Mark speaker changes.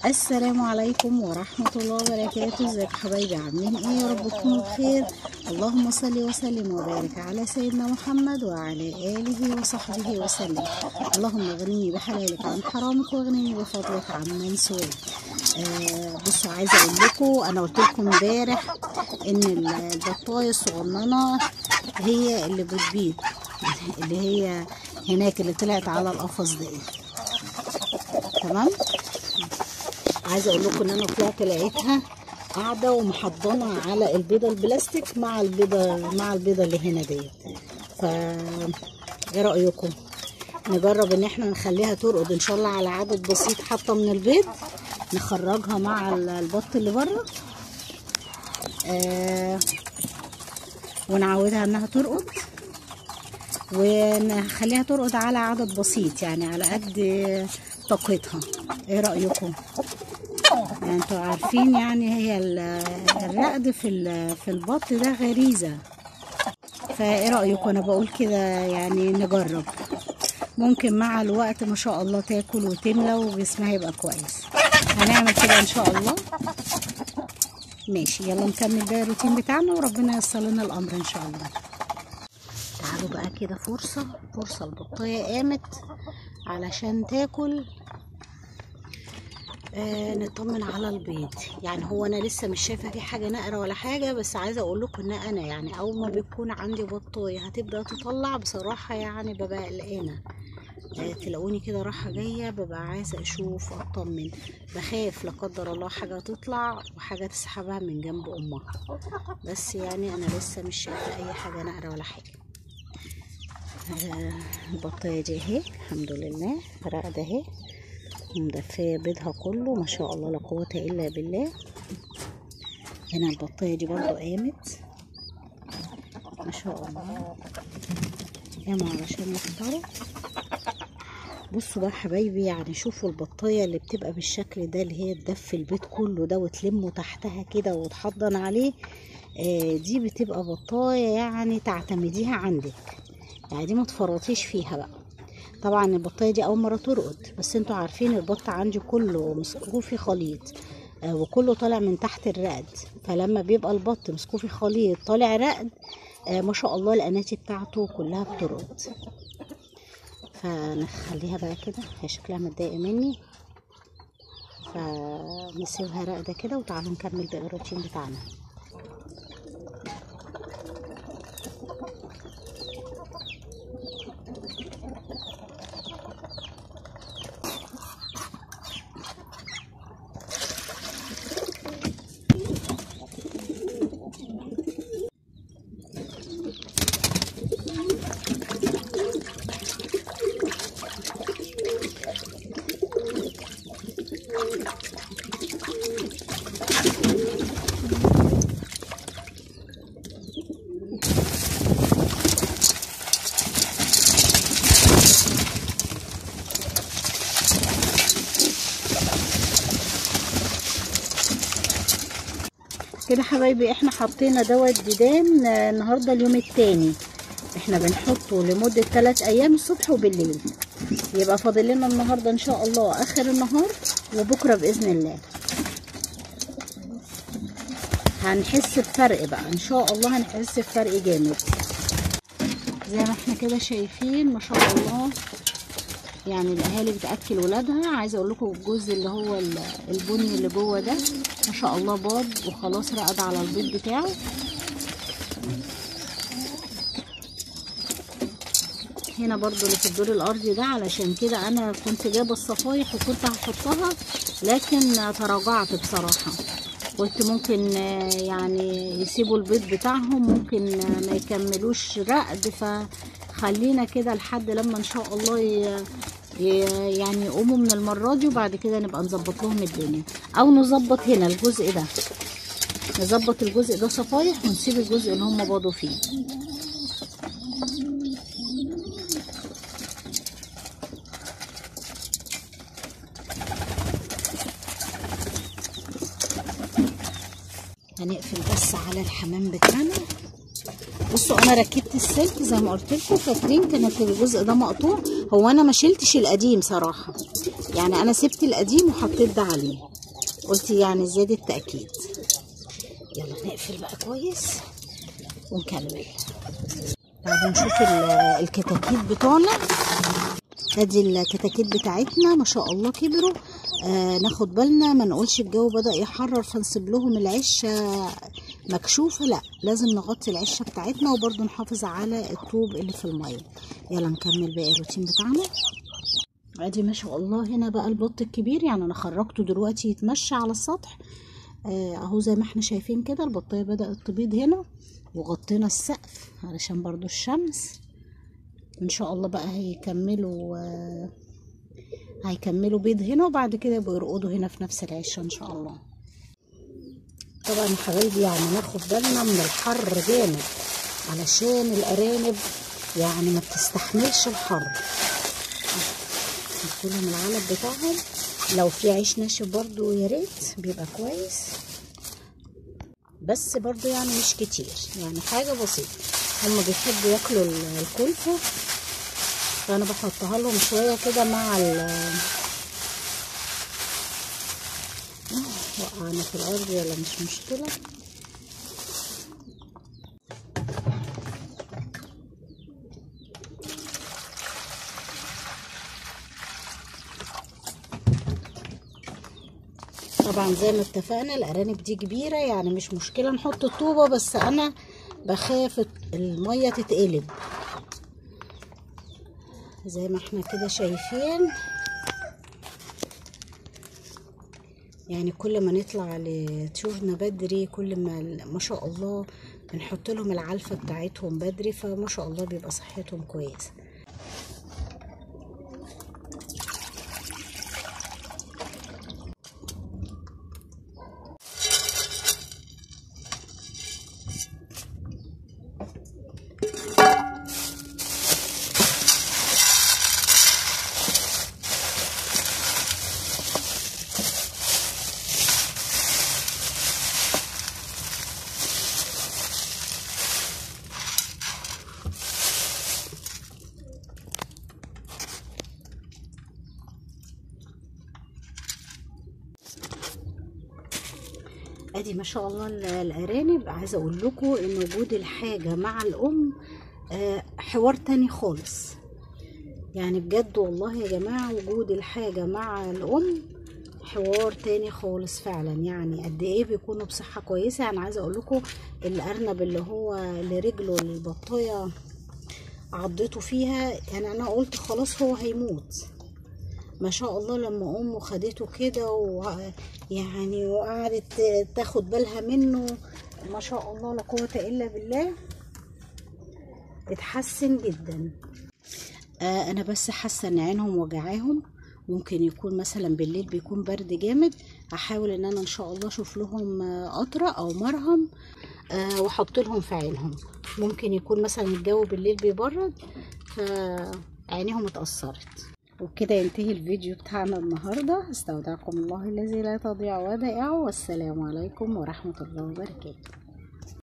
Speaker 1: السلام عليكم ورحمة الله وبركاته ازيك حبايبي عاملين ايه يا رب تكونوا بخير اللهم صل وسلم وبارك على سيدنا محمد وعلى آله وصحبه وسلم اللهم اغنني بحلالك عن حرامك واغنني بفضلك عن من سواك آه بصوا عايزة اقول لكم انا قلت لكم امبارح ان البطاية الصغننة هي اللي بتبيض اللي هي هناك اللي طلعت على القفص دي تمام عايزه اقول لكم ان انا طلعت لقيتها قاعده ومحضنه على البيضه البلاستيك مع البيضه مع البيضه اللي هنا ديت ف ايه رايكم نجرب ان احنا نخليها ترقد ان شاء الله على عدد بسيط حتى من البيض نخرجها مع البط اللي بره آه ونعودها انها ترقد ونخليها ترقد على عدد بسيط يعني على قد طاقتها ايه رايكم يعني انتوا عارفين يعني هي الرقد في في البط ده غريزه فايه رايكم انا بقول كده يعني نجرب ممكن مع الوقت ما شاء الله تاكل وتملى وجسمها يبقى كويس هنعمل كده ان شاء الله ماشي يلا نكمل بقى الروتين بتاعنا وربنا ييسر لنا الامر ان شاء الله تعالوا بقى كده فرصه فرصه البطايه قامت علشان تاكل آه نطمن على البيض يعني هو انا لسه مش شايفه في حاجه نقره ولا حاجه بس عايزه اقول لكم ان انا يعني اول ما بيكون عندي بطايه هتبدا تطلع بصراحه يعني ببقى قلقانه آه تلاقوني كده رايحه جايه ببقى عايزه اشوف اطمن بخاف لا قدر الله حاجه تطلع وحاجه تسحبها من جنب امها بس يعني انا لسه مش شايفه اي حاجه نقره ولا حاجه آه البطايه دي اهي الحمد لله راقده اهي مدفية بيضها كله ما شاء الله لا قوة إلا بالله هنا البطاية دي برضو قامت ما شاء الله قاموا علشان يفطروا بصوا بقى حبايبي يعني شوفوا البطاية اللي بتبقى بالشكل ده اللي هي تدفي البيض كله ده وتلمه تحتها كده وتحضن عليه آه دي بتبقى بطاية يعني تعتمديها عندك يعني دي ما تفرطيش فيها بقى طبعا البطايه دي اول مره ترقد بس انتوا عارفين البط عندي كله مسكوفي خليط آه وكله طالع من تحت الرقد فلما بيبقى البط مسكوفي خليط طالع رقد آه ما شاء الله الاناتي بتاعته كلها بترقد فنخليها بقى كده هي شكلها متضايقه مني فنسيبها راقده كده وتعالوا نكمل باقي الروتين بتاعنا كده حبايبي احنا حطينا دوت ديدان النهارده اليوم التاني احنا بنحطه لمدة 3 ايام الصبح وبالليل يبقى فاضل لنا النهارده ان شاء الله اخر النهار وبكره باذن الله هنحس بفرق بقى ان شاء الله هنحس بفرق جامد زي ما احنا كده شايفين ما شاء الله يعني الاهالي بتاكل ولادها عايزه اقول لكم الجزء اللي هو البني اللي جوه ده ما شاء الله باض وخلاص رقد على البيض بتاعه هنا برضو اللي في الدور الارضي ده علشان كده انا كنت جايبه الصفايح وكنت هحطها لكن تراجعت بصراحه قلت ممكن يعني يسيبوا البيض بتاعهم ممكن ما يكملوش رقد فخلينا كده لحد لما ان شاء الله يعني يقوموا من المرة دي وبعد كده نبقى نظبط لهم الدنيا او نظبط هنا الجزء ده نظبط الجزء ده صفايح ونسيب الجزء اللي هم باضوا فيه هنقفل بس على الحمام بتاعنا بصوا انا ركبت السلك زي ما قلت لكم فاكرين كانت الجزء ده مقطوع هو انا ما شلتش القديم صراحه يعني انا سبت القديم وحطيت ده عليه قلت يعني زيادة تأكيد يلا نقفل بقى كويس ونكمل تعالوا نشوف ال- الكتاكيت بتوعنا ادي الكتاكيت بتاعتنا ما شاء الله كبروا آه ناخد بالنا ما نقولش الجو بدأ يحرر فنسيب لهم العشة مكشوفة لا لازم نغطي العشة بتاعتنا وبرضو نحافظ على الطوب اللي في المية يلا نكمل باقي الروتين بتاعنا ادي ما شاء الله هنا بقى البط الكبير يعني انا خرجته دلوقتي يتمشى على السطح آه، اهو زي ما احنا شايفين كده البطايه بدأت تبيض هنا وغطينا السقف علشان برضو الشمس ان شاء الله بقى هيكملوا آه، هيكملوا بيض هنا وبعد كده يبقوا يرقدوا هنا في نفس العشه ان شاء الله طبعا يا حبايبي يعني ناخد بالنا من الحر جامد علشان الارانب يعني ما بتستحملش الحر ندخلهم العلب بتاعهم لو في عيش ناشف برضو يا ريت بيبقى كويس بس برضو يعني مش كتير يعني حاجة بسيطة هما بيحبوا ياكلوا ال- الكلفة فأنا بحطها لهم شوية كده مع ال آه، وقعنا في الأرض يلا مش مشكلة طبعا زي ما اتفقنا الارانب دي كبيره يعني مش مشكله نحط الطوبه بس انا بخاف الميه تتقلب زي ما احنا كده شايفين يعني كل ما نطلع لطيورنا بدري كل ما ما شاء الله بنحط لهم العلفه بتاعتهم بدري فما شاء الله بيبقى صحتهم كويسه ادي ما شاء الله ال- الارانب عايزه اقول لكم ان وجود الحاجه مع الام آه، حوار تاني خالص يعني بجد والله يا جماعه وجود الحاجه مع الام حوار تاني خالص فعلا يعني قد ايه بيكونوا بصحه كويسه يعني عايزه اقول لكم الارنب اللي هو اللي رجله البطايه عضته فيها يعني انا قلت خلاص هو هيموت ما شاء الله لما امه خدته كده ويعني وقعدت تاخد بالها منه ما شاء الله لا قوه الا بالله اتحسن جدا آه انا بس حاسه ان عينهم وجعاهم ممكن يكون مثلا بالليل بيكون برد جامد هحاول ان انا ان شاء الله اشوف لهم آه، قطره او مرهم آه واحط لهم في عينهم ممكن يكون مثلا الجو بالليل بيبرد فعينيهم اتأثرت وبكده ينتهي الفيديو بتاعنا النهاردة استودعكم الله الذي لا تضيع ودائعه والسلام عليكم ورحمة الله وبركاته